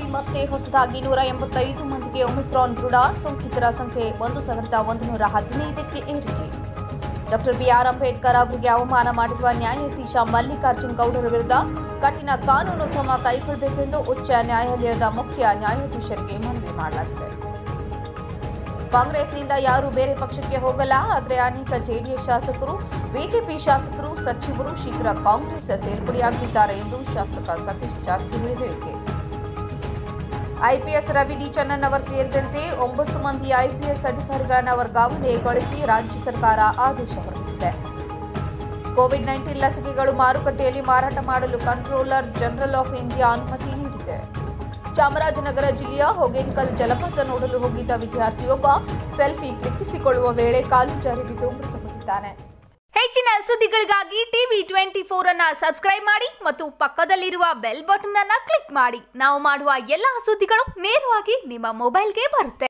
ಮತ್ತೆ ಹೊಸದಾಗಿ ನೂರ ಎಂಬತ್ತೈದು ಮಂದಿಗೆ ಒಮಿಕ್ರಾನ್ ದೃಢ ಸೋಂಕಿತರ ಸಂಖ್ಯೆ ಒಂದು ಸಾವಿರದ ಒಂದು ನೂರ ಹದಿನೈದಕ್ಕೆ ಏರಿಕೆ ಡಾಕ್ಟರ್ ಬಿಆರ್ ಅಂಬೇಡ್ಕರ್ ಅವರಿಗೆ ಅವಮಾನ ಮಾಡಿರುವ ನ್ಯಾಯಾಧೀಶ ಮಲ್ಲಿಕಾರ್ಜುನ್ ಗೌಡರ ವಿರುದ್ಧ ಕಠಿಣ ಕಾನೂನು ಕ್ರಮ ಕೈಗೊಳ್ಳಬೇಕೆಂದು ಉಚ್ಚ ನ್ಯಾಯಾಲಯದ ಮುಖ್ಯ ನ್ಯಾಯಾಧೀಶರಿಗೆ ಮನವಿ ಮಾಡಲಾಗಿದೆ ಕಾಂಗ್ರೆಸ್ನಿಂದ ಯಾರು ಬೇರೆ ಪಕ್ಷಕ್ಕೆ ಹೋಗಲ್ಲ ಆದರೆ ಅನೇಕ ಜೆಡಿಎಸ್ ಶಾಸಕರು ಬಿಜೆಪಿ ಶಾಸಕರು ಸಚಿವರು ಶೀಘ್ರ ಕಾಂಗ್ರೆಸ್ ಸೇರ್ಪಡೆಯಾಗಲಿದ್ದಾರೆ ಎಂದು ಶಾಸಕ ಸತೀಶ್ ಜಾರಕಿಹೊಳಿ ಹೇಳಿಕೆ ಐಪಿಎಸ್ ರವಿ ಡಿ ಚನ್ನನ್ ಅವರು ಸೇರಿದಂತೆ ಒಂಬತ್ತು ಮಂದಿ ಐಪಿಎಸ್ ಅಧಿಕಾರಿಗಳನ್ನು ವರ್ಗಾವಣೆಗೊಳಿಸಿ ರಾಜ್ಯ ಸರ್ಕಾರ ಆದೇಶ ಹೊರಡಿಸಿದೆ ಕೋವಿಡ್ ನೈನ್ಟೀನ್ ಲಸಿಕೆಗಳು ಮಾರುಕಟ್ಟೆಯಲ್ಲಿ ಮಾರಾಟ ಮಾಡಲು ಕಂಟ್ರೋಲರ್ ಜನರಲ್ ಆಫ್ ಇಂಡಿಯಾ ಅನುಮತಿ ನೀಡಿದೆ ಚಾಮರಾಜನಗರ ಜಿಲ್ಲೆಯ ಹೊಗೇನ್ಕಲ್ ಜಲಪಾತ ನೋಡಲು ಹೋಗಿದ್ದ ವಿದ್ಯಾರ್ಥಿಯೊಬ್ಬ ಸೆಲ್ಫಿ ಕ್ಲಿಕ್ಕಿಸಿಕೊಳ್ಳುವ ವೇಳೆ ಕಾಲು ಜಾರಿ ಬಿದ್ದು ಮೃತಪಟ್ಟಿದ್ದಾನೆ ಹೆಚ್ಚಿನ ಸುದ್ದಿಗಳಿಗಾಗಿ ಟಿವಿ ಟ್ವೆಂಟಿ ಫೋರ್ ಅನ್ನ ಸಬ್ಸ್ಕ್ರೈಬ್ ಮಾಡಿ ಮತ್ತು ಪಕ್ಕದಲ್ಲಿರುವ ಬೆಲ್ ಬಟನ್ ಅನ್ನ ಕ್ಲಿಕ್ ಮಾಡಿ ನಾವು ಮಾಡುವ ಎಲ್ಲಾ ಸುದ್ದಿಗಳು ನೇರವಾಗಿ ನಿಮ್ಮ ಮೊಬೈಲ್ಗೆ ಬರುತ್ತೆ